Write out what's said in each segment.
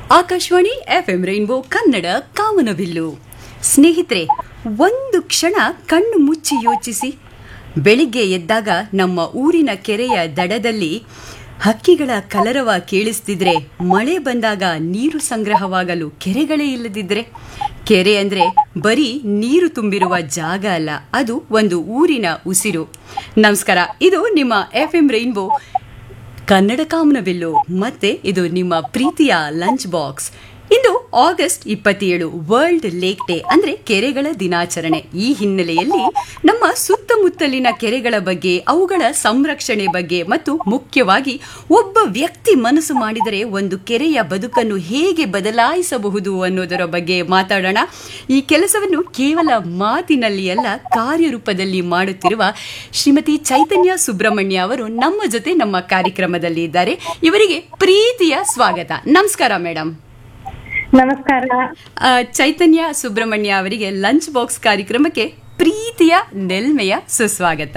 Akashvani FM rainbow Kannada ಕಾಮನಬಿಲ್ಲು ಸ್ನೇಹಿತರೆ ಒಂದು ಕ್ಷಣ ಕಣ್ಣು ಮುಚ್ಚಿ ಯೋಚಿಸಿ ಬೆಳಿಗ್ಗೆ ಎದ್ದಾಗ ನಮ್ಮ ಊರಿನ ಕೆರೆಯ ದಡದಲ್ಲಿ ಹಕ್ಕಿಗಳ ಕಲರವ ಕೇಳಿಸ್ತಿದ್ರೆ ಮಳೆ ಬಂದಾಗ ನೀರು ಸಂಗ್ರಹವಾಗಲು ಕೆರೆಗಳೇ ಇಲ್ಲದಿದ್ರೆ ಕೆರೆ ಅಂದ್ರೆ ಬರೀ ನೀರು ತುಂಬಿರುವ ಜಾಗ ಅಲ್ಲ ಅದು ಒಂದು ಊರಿನ ಉಸಿರು ನಮಸ್ಕಾರ ಇದು ನಿಮ್ಮ ಎಫ್ ಎಂ ರೈನ್ಬೋ ಕನ್ನಡ ಕಾಮನಬಿಲ್ಲು ಮತ್ತೆ ಇದು ನಿಮ್ಮ ಪ್ರೀತಿಯ ಲಂಚ್ ಬಾಕ್ಸ್ ಇಂದು ಆಗಸ್ಟ್ ಇಪ್ಪತ್ತೇಳು ವರ್ಲ್ಡ್ ಲೇಕ್ ಡೇ ಅಂದ್ರೆ ಕೆರೆಗಳ ದಿನಾಚರಣೆ ಈ ಹಿನ್ನೆಲೆಯಲ್ಲಿ ನಮ್ಮ ಸುತ್ತಮುತ್ತಲಿನ ಕೆರೆಗಳ ಬಗ್ಗೆ ಅವುಗಳ ಸಂರಕ್ಷಣೆ ಬಗ್ಗೆ ಮತ್ತು ಮುಖ್ಯವಾಗಿ ಒಬ್ಬ ವ್ಯಕ್ತಿ ಮನಸ್ಸು ಮಾಡಿದರೆ ಒಂದು ಕೆರೆಯ ಬದುಕನ್ನು ಹೇಗೆ ಬದಲಾಯಿಸಬಹುದು ಅನ್ನೋದರ ಬಗ್ಗೆ ಮಾತಾಡೋಣ ಈ ಕೆಲಸವನ್ನು ಕೇವಲ ಮಾತಿನಲ್ಲಿ ಅಲ್ಲ ಕಾರ್ಯರೂಪದಲ್ಲಿ ಮಾಡುತ್ತಿರುವ ಶ್ರೀಮತಿ ಚೈತನ್ಯ ಸುಬ್ರಹ್ಮಣ್ಯ ಅವರು ನಮ್ಮ ಜೊತೆ ನಮ್ಮ ಕಾರ್ಯಕ್ರಮದಲ್ಲಿ ಇದ್ದಾರೆ ಇವರಿಗೆ ಪ್ರೀತಿಯ ಸ್ವಾಗತ ನಮಸ್ಕಾರ ಮೇಡಮ್ ನಮಸ್ಕಾರ ಆ, ಚೈತನ್ಯ ಸುಬ್ರಹ್ಮಣ್ಯ ಅವರಿಗೆ ಲಂಚ್ ಬಾಕ್ಸ್ ಕಾರ್ಯಕ್ರಮಕ್ಕೆ ಪ್ರೀತಿಯ ನೆಲ್ಮೆಯ ಸುಸ್ವಾಗತ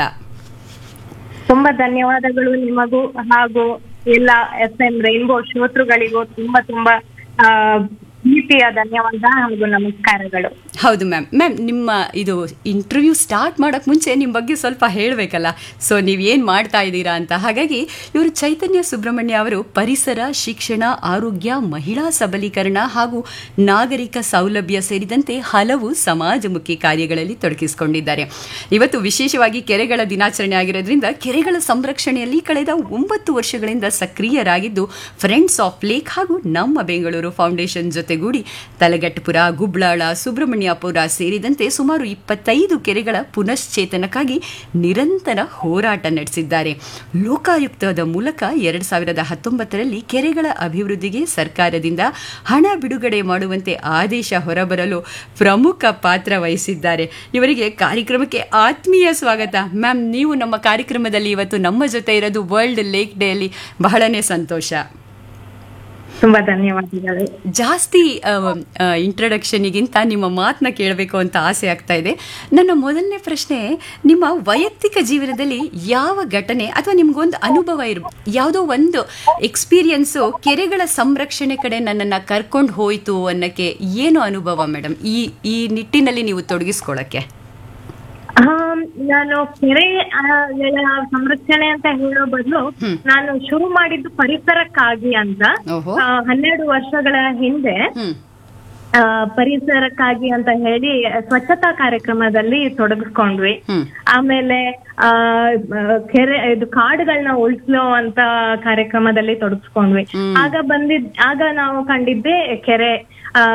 ತುಂಬಾ ಧನ್ಯವಾದಗಳು ನಿಮಗೂ ಹಾಗೂ ಎಲ್ಲ ಎಸ್ ಎಂ ರೈನ್ಬೋ ಶ್ರೋತೃಗಳಿಗೂ ತುಂಬಾ ತುಂಬಾ ಆ, ಪ್ರೀತಿಯ ಧನ್ಯವಾದ ಹಾಗೂ ನಮಸ್ಕಾರಗಳು ಹೌದು ಮ್ಯಾಮ್ ಮ್ಯಾಮ್ ನಿಮ್ಮ ಇದು ಇಂಟರ್ವ್ಯೂ ಸ್ಟಾರ್ಟ್ ಮಾಡೋಕ್ಕೆ ಮುಂಚೆ ನಿಮ್ಮ ಬಗ್ಗೆ ಸ್ವಲ್ಪ ಹೇಳಬೇಕಲ್ಲ ಸೊ ನೀವು ಏನು ಮಾಡ್ತಾ ಇದ್ದೀರಾ ಅಂತ ಹಾಗಾಗಿ ಇವರು ಚೈತನ್ಯ ಸುಬ್ರಹ್ಮಣ್ಯ ಅವರು ಪರಿಸರ ಶಿಕ್ಷಣ ಆರೋಗ್ಯ ಮಹಿಳಾ ಸಬಲೀಕರಣ ಹಾಗೂ ನಾಗರಿಕ ಸೌಲಭ್ಯ ಸೇರಿದಂತೆ ಹಲವು ಸಮಾಜಮುಖಿ ಕಾರ್ಯಗಳಲ್ಲಿ ತೊಡಗಿಸಿಕೊಂಡಿದ್ದಾರೆ ಇವತ್ತು ವಿಶೇಷವಾಗಿ ಕೆರೆಗಳ ದಿನಾಚರಣೆ ಆಗಿರೋದ್ರಿಂದ ಕೆರೆಗಳ ಸಂರಕ್ಷಣೆಯಲ್ಲಿ ಕಳೆದ ಒಂಬತ್ತು ವರ್ಷಗಳಿಂದ ಸಕ್ರಿಯರಾಗಿದ್ದು ಫ್ರೆಂಡ್ಸ್ ಆಫ್ ಲೇಕ್ ಹಾಗೂ ನಮ್ಮ ಬೆಂಗಳೂರು ಫೌಂಡೇಶನ್ ಜೊತೆಗೂಡಿ ತಲಗಟ್ಟಪುರ ಗುಬ್ಳಾಳ ಸುಬ್ರಹ್ಮಣ್ಯಪುರ ಸೇರಿದಂತೆ ಸುಮಾರು ಇಪ್ಪತ್ತೈದು ಕೆರೆಗಳ ಪುನಶ್ಚೇತನಕ್ಕಾಗಿ ನಿರಂತರ ಹೋರಾಟ ನಡೆಸಿದ್ದಾರೆ ಲೋಕಾಯುಕ್ತದ ಮೂಲಕ ಎರಡ್ ಸಾವಿರದ ಹತ್ತೊಂಬತ್ತರಲ್ಲಿ ಕೆರೆಗಳ ಅಭಿವೃದ್ಧಿಗೆ ಸರ್ಕಾರದಿಂದ ಹಣ ಬಿಡುಗಡೆ ಮಾಡುವಂತೆ ಆದೇಶ ಹೊರಬರಲು ಪ್ರಮುಖ ಪಾತ್ರ ವಹಿಸಿದ್ದಾರೆ ಇವರಿಗೆ ಕಾರ್ಯಕ್ರಮಕ್ಕೆ ಆತ್ಮೀಯ ಸ್ವಾಗತ ಮ್ಯಾಮ್ ನೀವು ನಮ್ಮ ಕಾರ್ಯಕ್ರಮದಲ್ಲಿ ಇವತ್ತು ನಮ್ಮ ಜೊತೆ ಇರೋದು ವರ್ಲ್ಡ್ ಲೇಕ್ ಡೇ ಅಲ್ಲಿ ಬಹಳನೇ ಸಂತೋಷ ತುಂಬಾ ಧನ್ಯವಾದಗಳು ಜಾಸ್ತಿ ಇಂಟ್ರಡಕ್ಷನಿಗಿಂತ ನಿಮ್ಮ ಮಾತನ್ನ ಕೇಳಬೇಕು ಅಂತ ಆಸೆ ಆಗ್ತಾ ಇದೆ ನನ್ನ ಮೊದಲನೇ ಪ್ರಶ್ನೆ ನಿಮ್ಮ ವೈಯಕ್ತಿಕ ಜೀವನದಲ್ಲಿ ಯಾವ ಘಟನೆ ಅಥವಾ ನಿಮ್ಗೊಂದು ಅನುಭವ ಇರ್ ಯಾವುದೋ ಒಂದು ಎಕ್ಸ್ಪೀರಿಯನ್ಸು ಕೆರೆಗಳ ಸಂರಕ್ಷಣೆ ಕಡೆ ನನ್ನನ್ನು ಕರ್ಕೊಂಡು ಹೋಯ್ತು ಅನ್ನಕ್ಕೆ ಏನು ಅನುಭವ ಮೇಡಮ್ ಈ ಈ ನಿಟ್ಟಿನಲ್ಲಿ ನೀವು ತೊಡಗಿಸ್ಕೊಳ್ಳೋಕ್ಕೆ ಹಾ ನಾನು ಕೆರೆ ಆ, ಗಳ ಸಂರಕ್ಷಣೆ ಅಂತ ಹೇಳೋ ಬದಲು ಹ್ಮ್. ನಾನು ಶುರು ಮಾಡಿದ್ದು ಪರಿಸರಕ್ಕಾಗಿ ಅಂತ ಓಹೋ ಆ, ಹನ್ನೆರಡು ವರ್ಷಗಳ ಹಿಂದೆ ಹ್ಮ್ ಆ, ಪರಿಸರಕ್ಕಾಗಿ ಅಂತ ಹೇಳಿ ಸ್ವಚ್ಛತಾ ಕಾರ್ಯಕ್ರಮದಲ್ಲಿ ತೊಡಗಿಸ್ಕೊಂಡ್ವಿ ಹ್ಮ್ ಆಮೇಲೆ ಆ ಆ, ಕೆರೆ ಇದು ಕಾಡುಗಳನ್ನ ಉಳಿಸೋ ಅಂತ ಕಾರ್ಯಕ್ರಮದಲ್ಲಿ ತೊಡಗಿಸ್ಕೊಂಡ್ವಿ ಹ್ಮ್. ಆಗ ಬಂದಿದ್ ಆಗ ನಾವು ಕಂಡಿದ್ದೆ ಕೆರೆ